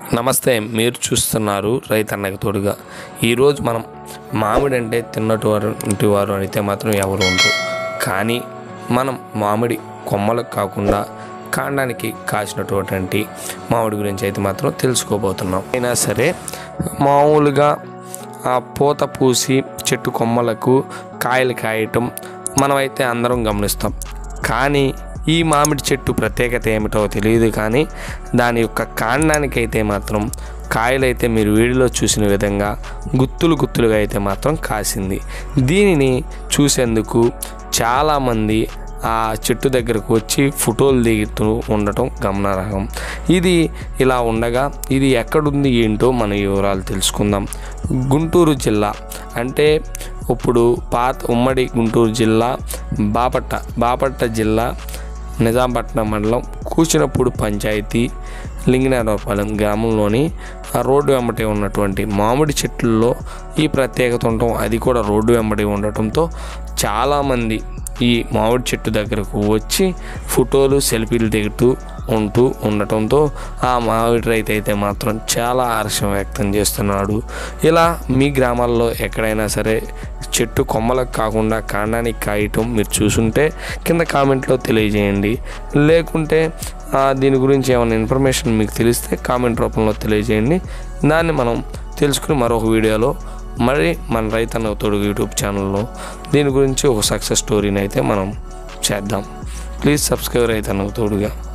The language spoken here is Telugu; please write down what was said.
నమస్తే మీరు చూస్తున్నారు రైతన్నకి తోడుగా ఈరోజు మనం మామిడి అంటే తిన్నటువంటి వారు అయితే మాత్రం ఎవరు ఉండరు కానీ మనం మామిడి కొమ్మలకు కాకుండా కాండానికి కాసినటువంటి మామిడి గురించి అయితే మాత్రం తెలుసుకోబోతున్నాం అయినా సరే మామూలుగా ఆ పూత పూసి చెట్టు కొమ్మలకు కాయలు కాయటం మనమైతే అందరం గమనిస్తాం కానీ ఈ మామిడి చెట్టు ప్రత్యేకత ఏమిటో తెలియదు కానీ దాని యొక్క కాండానికైతే మాత్రం కాయలైతే మీరు వీడియోలో చూసిన విధంగా గుత్తులు గుత్తులుగా అయితే మాత్రం కాసింది దీనిని చూసేందుకు చాలామంది ఆ చెట్టు దగ్గరకు వచ్చి ఫోటోలు దిగుతూ ఉండటం గమనార్హం ఇది ఇలా ఉండగా ఇది ఎక్కడుంది ఏంటో మన వివరాలు తెలుసుకుందాం గుంటూరు జిల్లా అంటే ఇప్పుడు పాత ఉమ్మడి గుంటూరు జిల్లా బాపట్ట బాపట్ట జిల్లా నిజాంపట్నం మండలం కూచినపూడి పంచాయతీ లింగనారపాలెం గ్రామంలోని ఆ రోడ్డు వెంబడి ఉన్నటువంటి మామిడి చెట్లలో ఈ ప్రత్యేకత ఉండటం అది కూడా రోడ్డు వెంబడి ఉండటంతో చాలామంది ఈ మామిడి చెట్టు దగ్గరకు వచ్చి ఫోటోలు సెల్ఫీలు దిగుతూ ఉంటూ ఉండటంతో ఆ మామిడి రైతు అయితే మాత్రం చాలా హర్షం వ్యక్తం చేస్తున్నాడు ఇలా మీ గ్రామాల్లో ఎక్కడైనా సరే చెట్టు కొమ్మలకు కాకుండా కాండానికి కాయటం మీరు చూసుంటే కింద కామెంట్లో తెలియజేయండి లేకుంటే ఆ, దీని గురించి ఏమైనా ఇన్ఫర్మేషన్ మీకు తెలిస్తే కామెంట్ రూపంలో తెలియజేయండి దాన్ని మనం తెలుసుకుని మరొక వీడియోలో మరి మన రైతన్న తోడు యూట్యూబ్ ఛానల్లో దీని గురించి ఒక సక్సెస్ స్టోరీని అయితే మనం చేద్దాం ప్లీజ్ సబ్స్క్రైబ్ రైతన్న తోడుగా